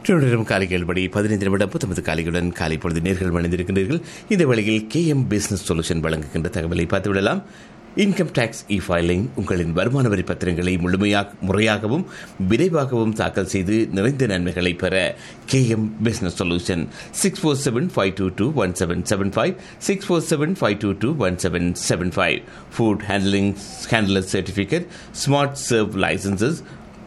நேரம் காலை கேள்படி பதினைந்து நிமிடம் பத்தொன்பது காலையுடன் காலை பொழுது நேர்கள் மணிந்திருக்கின்றீர்கள் இந்த வேளையில் கே எம் பிசினஸ் சொல்யூஷன் வழங்குகின்ற தகவலை பார்த்துவிடலாம் இன்கம் டேக்ஸ் இ ஃபைலிங் உங்களின் வருமான வரி பத்திரங்களை முழுமையாக முறையாகவும் விரைவாகவும் தாக்கல் செய்து நிறைந்த நன்மைகளை பெற K M business solution six four seven five two two one seven seven five six four seven five two two one seven seven five food handling handler certificate smart serve licences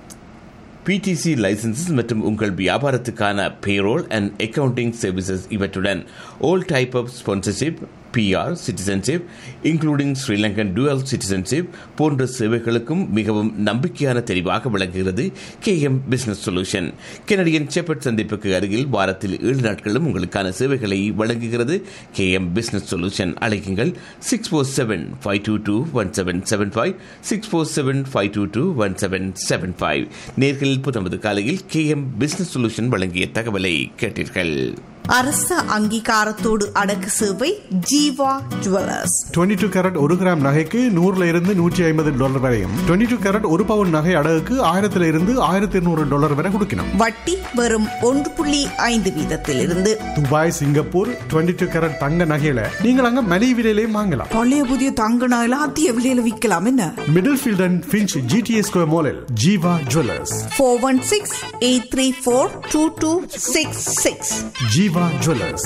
PTC licences மற்றும் உங்கள் வியாபாரத்துக்கான payroll and accounting services இவற்றுடன் all type of sponsorship PR citizenship including Sri Lankan dual citizenship போன்ற சேவைகளுக்கும் மிகவும் நம்பிக்கையான தெரிவாக விளங்குகிறது K M business solution Canadian Sheppard சந்திப்புக்கு அருகில் வாரத்தில் ஏழு நாட்களும் உங்களுக்கான சேவைகளை வழங்குகிறது கே எம் பிசினஸ் சொல்யூஷன் அழைக்குங்கள் six four seven five two two one seven seven five six four seven five two two one seven seven five நேர்களில் புத்தம்பது காலையில் கே எம் பிசினஸ் சொல்யூஷன் வழங்கிய தகவலை கேட்டீர்கள் அரச அங்கீகாரத்தோடு அடக்கு சேவை ஜீவா ஜுவல்லர்ஸ் 22 டூ கேரட் ஒரு கிராம் நகைக்கு நூறுல இருந்து நூற்றி ஐம்பது டாலர் வரையும் 22 டூ கேரட் ஒரு பவுன் நகை அடகுக்கு ஆயிரத்துல இருந்து ஆயிரத்தி இருநூறு டாலர் வரை கொடுக்கணும் வட்டி வெறும் ஒன்று புள்ளி ஐந்து வீதத்திலிருந்து துபாய் சிங்கப்பூர் 22 டூ கேரட் தங்க நகையில நீங்கள் அங்க மலிவு விலையிலையும் வாங்கலாம் பழைய புதிய தங்க நகைலாம் அதிக விலையில விற்கலாம் என்ன Middlefield and Finch GTS square மாலில் Jeeva jewellers four one six eight three four two two six six Jeeva jewellers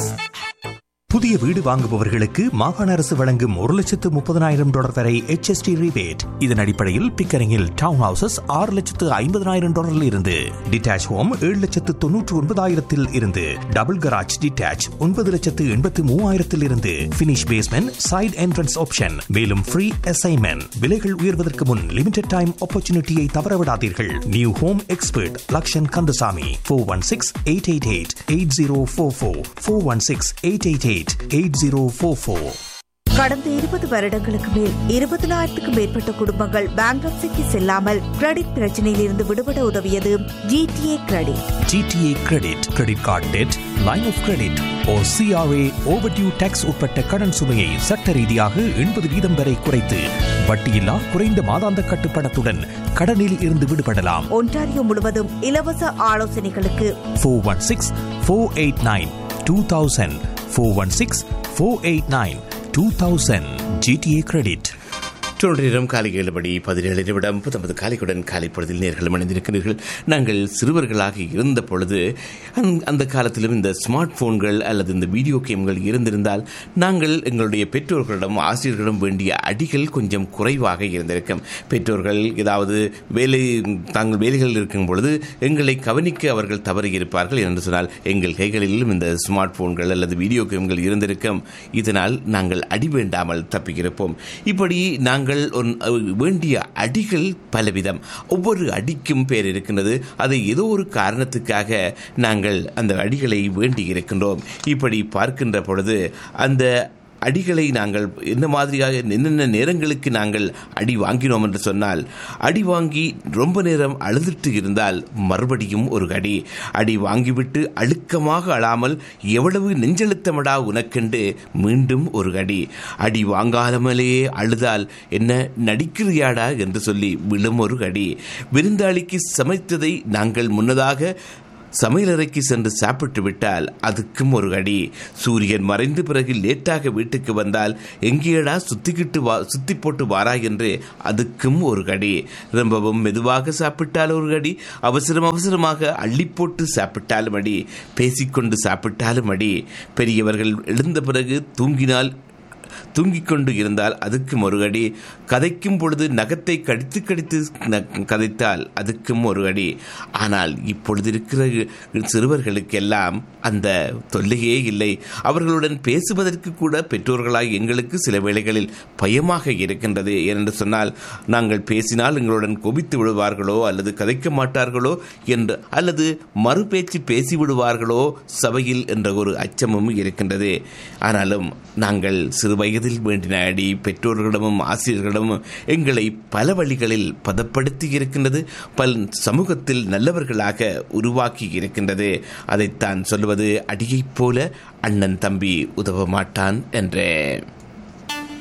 புதிய வீடு வாங்குபவர்களுக்கு மாகாண அரசு வழங்கும் ஒரு லட்சத்து முப்பதனாயிரம் டாலர் வரை HST ரிபேட் இதன் அடிப்படையில் பிக்கரிங்கில் டவுன் ஹவுசஸ் ஆறு லட்சத்து ஐம்பதனாயிரம் டாலரில் இருந்து டிட்டாச் ஹோம் ஏழு லட்சத்து தொன்னூற்று ஒன்பதாயிரத்தில் இருந்து டபுள் கராஜ் டிட்டாச் ஒன்பது லட்சத்து எண்பத்து மூவாயிரத்தில் இருந்து finish basement side entrance option மேலும் ஃப்ரீ அசைன்மெண்ட் விலைகள் உயர்வதற்கு முன் லிமிடெட் டைம் ஆப்பர்ச்சுனிட்டியை தவறவிடாதீர்கள் new home expert Lakshan Kandasamy four one six eight eight eight eight zero four four four one six eight eight eight eight zero four four கடந்த இருபது வருடங்களுக்கு மேல் இருபதனாயிரத்துக்கும் மேற்பட்ட குடும்பங்கள் பேங்க்ரப்சிக்கு செல்லாமல் கிரெடிட் பிரச்சனையில் இருந்து விடுபட உதவியது GTA credit GTA credit credit card debt line of credit ஓ சிஆர்ஏ ஓவர்டியூ டேக்ஸ் உட்பட்ட கடன் சுமையை சட்ட ரீதியாக எண்பது வீதம் வரை குறைத்து வட்டியில்லா குறைந்த மாதாந்த கட்டுப்பணத்துடன் கடனில் இருந்து விடுபடலாம் ஒன்டாரியோ முழுவதும் இலவச ஆலோசனைகளுக்கு four one six four eight nine two thousand four one six four eight nine two thousand GTA credit தொன்றிடம் காலை ஏழுபடி பதினேழு நிமிடம் பத்தொன்பது காலைக்குடன் காலை பொழுதில் நேர்கள் அணிந்திருக்கிறீர்கள் நாங்கள் சிறுவர்களாக இருந்த பொழுது அந்த- அந்த காலத்திலும் இந்த ஸ்மார்ட் போன்கள் அல்லது இந்த வீடியோ கேம்கள் இருந்திருந்தால் நாங்கள் எங்களுடைய பெற்றோர்களிடம் ஆசிரியர்களிடம் வேண்டிய அடிகள் கொஞ்சம் குறைவாக இருந்திருக்கும் பெற்றோர்கள் ஏதாவது வேலை தாங்கள் வேலைகளில் இருக்கும் பொழுது எங்களை கவனிக்க அவர்கள் தவறி இருப்பார்கள் என்று சொன்னால் எங்கள் கைகளிலும் இந்த ஸ்மார்ட் போன்கள் அல்லது வீடியோ கேம்கள் இருந்திருக்கும் இதனால் நாங்கள் அடி வேண்டாமல் தப்பியிருப்போம் இப்படி நாங்கள் ஒரு- வேண்டிய அடிகள் பலவிதம் ஒவ்வொரு அடிக்கும் பேர் இருக்கின்றது அதை ஏதோ ஒரு காரணத்துக்காக நாங்கள் அந்த அடிகளை வேண்டி இருக்கின்றோம் இப்படி பார்க்கின்ற பொழுது அந்த அடிகளை நாங்கள் என்ன மாதிரியாக என்னென்ன நேரங்களுக்கு நாங்கள் அடி வாங்கினோம் என்று சொன்னால் அடி வாங்கி ரொம்ப நேரம் அழுதுட்டு இருந்தால் மறுபடியும் ஒரு அடி அடி வாங்கிவிட்டு அழுக்கமாக அழாமல் எவ்வளவு நெஞ்செழுத்தமடா உனக்கென்று மீண்டும் ஒரு அடி அடி வாங்காமலே அழுதால் என்ன நடிக்கிறியாடா என்று சொல்லி விழும் ஒரு அடி விருந்தாளிக்கு சமைத்ததை நாங்கள் முன்னதாக சமையலறைக்கு சென்று சாப்பிட்டு விட்டால் அதுக்கும் ஒரு அடி சூரியன் மறைந்த பிறகு லேட்டாக வீட்டுக்கு வந்தால் எங்கேடா சுத்திக்கிட்டு வா சுத்தி போட்டு வாரா என்று அதுக்கும் ஒரு கடி ரொம்பவும் மெதுவாக சாப்பிட்டால் ஒரு அடி அவசரம் அவசரமாக அள்ளி போட்டு சாப்பிட்டாலும் அடி பேசிக்கொண்டு சாப்பிட்டாலும் அடி பெரியவர்கள் எழுந்த பிறகு தூங்கினால் தூங்கிக் கொண்டு இருந்தால் அதுக்கும் ஒரு அடி கதைக்கும் பொழுது நகத்தை கடித்து கடித்து ந- கதைத்தால் அதுக்கும் ஒரு அடி ஆனால் இப்பொழுது இருக்கிற சிறுவர்களுக்கெல்லாம் அந்த தொல்லையே இல்லை அவர்களுடன் பேசுவதற்கு கூட பெற்றோர்களாய் எங்களுக்கு சில வேளைகளில் பயமாக இருக்கின்றது ஏனென்று சொன்னால் நாங்கள் பேசினால் எங்களுடன் கொபித்து விடுவார்களோ அல்லது கதைக்க மாட்டார்களோ என்று அல்லது மறுபேச்சு பேசி விடுவார்களோ சபையில் என்ற ஒரு அச்சமும் இருக்கின்றது ஆனாலும் நாங்கள் சிறு வயதில் வேண்டின அடி பெற்றோர்களிடமும் ஆசிரியர்களிடமும் எங்களை பல வழிகளில் பதப்படுத்தி இருக்கின்றது பல் சமூகத்தில் நல்லவர்களாக உருவாக்கி இருக்கின்றது அதைத்தான் சொல்வது அடியைப் போல அண்ணன் தம்பி உதவ மாட்டான் என்றே